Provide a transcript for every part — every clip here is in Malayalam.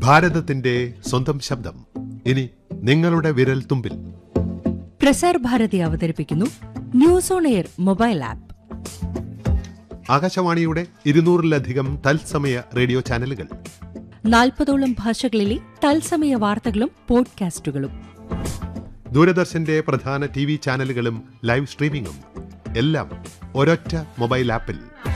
ഭാരതത്തിന്റെ സ്വന്തം ശബ്ദം ഇനി നിങ്ങളുടെ വിരൽ തുമ്പിൽ പ്രസാർ ഭാരതി അവതരിപ്പിക്കുന്നു news on air mobile app ആകാശവാണിയുടെ ഇരുന്നൂറിലധികം തത്സമയ റേഡിയോ ചാനലുകൾ നാൽപ്പതോളം ഭാഷകളിലെ തത്സമയ വാർത്തകളും പോഡ്കാസ്റ്റുകളും ദൂരദർശന്റെ പ്രധാന ടി വി ചാനലുകളും ലൈവ് സ്ട്രീമിംഗും എല്ലാം ഒരൊറ്റ മൊബൈൽ ആപ്പിൽ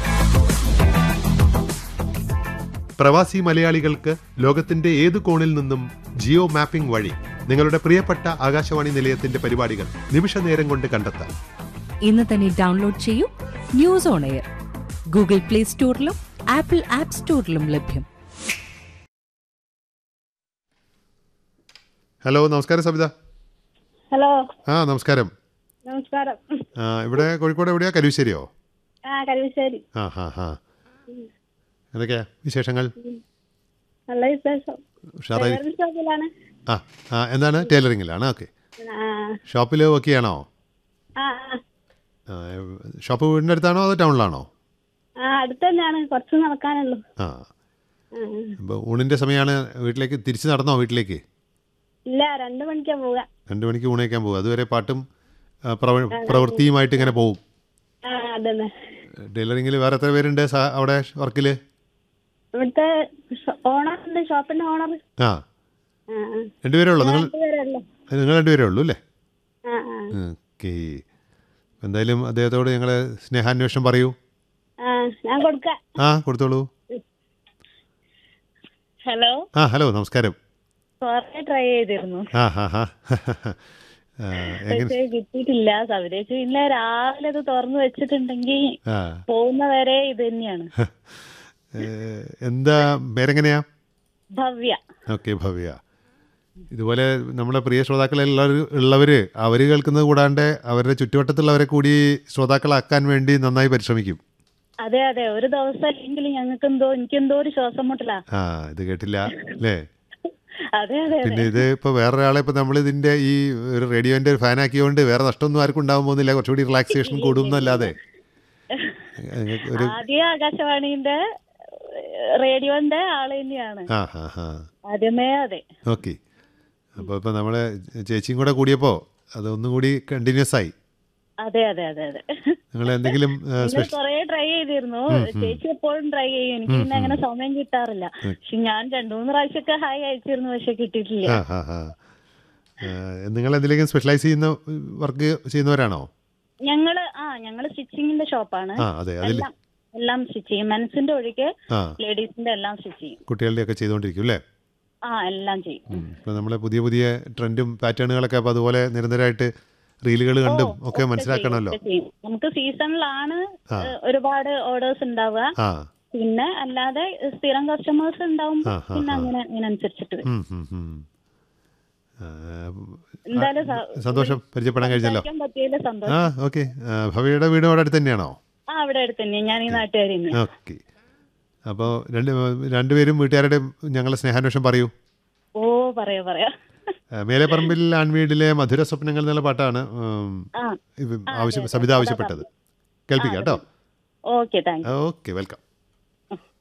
പ്രവാസി മലയാളികൾക്ക് ലോകത്തിന്റെ ഏത് കോണിൽ നിന്നും ജിയോ മാപ്പിംഗ് വഴി നിങ്ങളുടെ പ്രിയപ്പെട്ട ആകാശവാണി നിലയത്തിന്റെ പരിപാടികൾ നിമിഷ നേരം കൊണ്ട് കണ്ടെത്താം ഇന്ന് തന്നെ ഡൗൺലോഡ് ചെയ്യൂ news on air Google play സ്റ്റോറിലും ആപ്പിൾ ആപ്പ് സ്റ്റോറിലും ലഭ്യം ഹലോ നമസ്കാരം സബിത ഹലോ ആ നമസ്കാരം നമസ്കാരം ആ, ഇവിടെ കോഴിക്കോട് എവിടെയാ കരുവശ്ശേരിയോ ആ കരുവശ്ശേരി ആ ഹാ ഹാ എന്തൊക്കെയാ വിശേഷങ്ങൾ നല്ല വിശേഷം ഉഷാറായി ടൈലറിംഗ് ഷോപ്പിലാണ് ആ ആ എന്താണ് ടൈലറിങ്ങിലാണ് ഓക്കെ ആ ഷോപ്പിൽ വർക്ക് ചെയ്യാണോ ആ ആ, ഷോപ്പ് വീടിൻ്റെ അടുത്താണോ അതോ ടൗണിലാണോ ആ അടുത്ത് തന്നെയാണ് കുറച്ച് നടക്കാനുള്ളൂ ആ ആ. അപ്പോൾ ഊണിൻ്റെ സമയമാണ് വീട്ടിലേക്ക് തിരിച്ച് നടന്നോ വീട്ടിലേക്ക് ഇല്ല രണ്ട് മണിക്കാ പോവുക രണ്ട് മണിക്ക് ഊണ് കഴിക്കാൻ പോകും അതുവരെ പാട്ടും ആ, പ്രവ- പ്രവൃത്തിയുമായിട്ട് ഇങ്ങനെ പോകും ആ അതന്നെ ടൈലറിങ്ങിൽ വേറെ എത്ര പേരുണ്ട് സാ- അവിടെ വർക്കിൽ ഇവിടുത്തെ ഓണർ ഉണ്ട് ഷോപ്പിന്റെ ഓണർ ആ ആ ആ. രണ്ടുപേരേ ഉള്ളൂ നിങ്ങൾ രണ്ടുപേരേ ഉള്ളൂ നിങ്ങൾ രണ്ടുപേരേ ഉള്ളൂ അല്ലേ ആ ആ ഓക്കെ എന്തായാലും അദ്ദേഹത്തോട് ഞങ്ങൾ സ്നേഹാന്വേഷണം പറയൂ ആ ഞാൻ കൊടുക്കാം ആ കൊടുത്തോളൂ ഹലോ ആ ഹലോ നമസ്കാരം കുറെ ട്രൈ ചെയ്തിരുന്നു ആ ഹാ ഹാ ആ, എങ്ങനെ പക്ഷേ കിട്ടിയിട്ടില്ല സവിതേച്ചു ഇല്ല രാവിലെ അത് തുറന്നു വെച്ചിട്ടുണ്ടെങ്കിൽ ആ പോകുന്ന വരെ ഇത് തന്നെയാണ് ഏ, എന്താ പേരെങ്ങനെയാ ഭവ്യ ഓക്കെ ഭവ്യ ഇതുപോലെ നമ്മുടെ പ്രിയ ശ്രോതാക്കളെല്ലാവരും ഉള്ളവർ അവർ കേൾക്കുന്നത് കൂടാണ്ട് അവരുടെ ചുറ്റുവട്ടത്തുള്ളവരെ കൂടി ശ്രോതാക്കളാക്കാൻ വേണ്ടി നന്നായി പരിശ്രമിക്കും അതെ അതെ ഒരു ദിവസം അല്ലെങ്കിൽ ഞങ്ങൾക്ക് എന്തോ എനിക്കെന്തോ ഒരു ശ്വാസം മുട്ടലാ ആ ഇത് കേട്ടില്ല അല്ലേ അതെ അതെ അതെ പിന്നെ ഇത് ഇപ്പോൾ വേറൊരാളെ ഇപ്പോൾ നമ്മൾ ഇതിൻ്റെ ഈ ഒരു റേഡിയോൻ്റെ ഒരു ഫാനാക്കിയോണ്ട് വേറെ നഷ്ടമൊന്നും ആർക്കും ഉണ്ടാവാൻ പോകുന്നില്ല കുറച്ചുകൂടി റിലാക്സേഷൻ കൂടും എന്നല്ലാതെ നിങ്ങൾക്ക് ഒരു ആദ്യം ആകാശവാണിന്റെ റേഡിയോന്റെ ആള് തന്നെയാണ് ആ ഹാ ഹാ ആദ്യമേ അതെ ഓക്കെ അപ്പോൾ ഇപ്പോൾ നമ്മളെ ചേച്ചിയും കൂടെ കൂടിയപ്പോൾ അതൊന്നും കൂടി കണ്ടിന്യൂസ് ആയി അതെ അതെ അതെ അതെ നിങ്ങൾ എന്തെങ്കിലും ആ, നിങ്ങൾ സ്പെഷ്യൽ കൊറേ ട്രൈ ചെയ്തിരുന്നു ചേച്ചി എപ്പോഴും ട്രൈ ചെയ്യും എനിക്ക് പിന്നെ അങ്ങനെ സമയം കിട്ടാറില്ല പക്ഷെ ഞാൻ രണ്ടു മൂന്ന് പ്രാവശ്യമൊക്കെ ഹായ് അയച്ചിരുന്നു പക്ഷെ കിട്ടിയിട്ടില്ല ആ ഹാ ഹാ നിങ്ങൾ എന്തെങ്കിലും സ്പെഷ്യലൈസ് ചെയ്യുന്ന വർക്ക് ചെയ്യുന്നവരാണോ ഞങ്ങള് ആ ഞങ്ങള് സ്റ്റിച്ചിങ്ങിന്റെ ഷോപ്പാണ് ആ അതെ അതിൽ എല്ലാം എല്ലാം സ്റ്റിച്ച് ചെയ്യും മെൻസിന്റെ ഒഴികെ ആ ലേഡീസിന്റെ എല്ലാം സ്റ്റിച്ച് ചെയ്യും കുട്ടികളുടെയൊക്കെ ചെയ്തുകൊണ്ടിരിക്കും അല്ലേ ആ എല്ലാം ചെയ്യും ഇപ്പോൾ നമ്മളെ പുതിയ പുതിയ ട്രെൻഡും പാറ്റേണുകളൊക്കെ അപ്പോൾ അതുപോലെ നിരന്തരമായിട്ട് റീലുകൾ കണ്ടും ഒക്കെ മനസ്സിലാക്കണമല്ലോ ഒക്കെ ചെയ്യും. നമുക്ക് സീസണിലാണ് ആ. ഏഹ്, ഒരുപാട് ഓർഡേഴ്സ് ഉണ്ടാവുക ആ പിന്നെ അല്ലാതെ സ്ഥിരം കസ്റ്റമേഴ്സ് ഉണ്ടാവും ആ, ആ, പിന്നെ ആ. അങ്ങനെ ഇതിനനുസരിച്ചിട്ട് വരും ഉം, ഉം, ഉം. ആ, എന്തായാലും സ- സന്തോഷം പരിചയപ്പെടാൻ കഴിഞ്ഞല്ലോ സംസാരിക്കാൻ പറ്റിയതിൽ സന്തോഷം ആ ഓക്കെ ഭവിയുടെ വീട് അവിടെ അടുത്ത് തന്നെയാണോ ആ അവിടെ അടുത്ത് തന്നെ ഞാൻ ഈ നാട്ടുകാരി തന്നെ ഓക്കെ അപ്പോൾ രണ്ട് രണ്ടുപേരും വീട്ടുകാരുടെ ഞങ്ങളെ സ്നേഹാന്വേഷണം പറയൂ ഓ പറയാ പറയാ ആ, മേലെപ്പറമ്പിൽ ആൺവീടിലെ മധുര സ്വപ്നങ്ങൾ എന്നുള്ള പാട്ടാണ് ഉം, ആ ഇത് ആവശ്യം സബിത ആവശ്യപ്പെട്ടത് കേൾപ്പിക്കാം കേട്ടോ ഓക്കെ താങ്ക് ഓക്കെ വെൽക്കം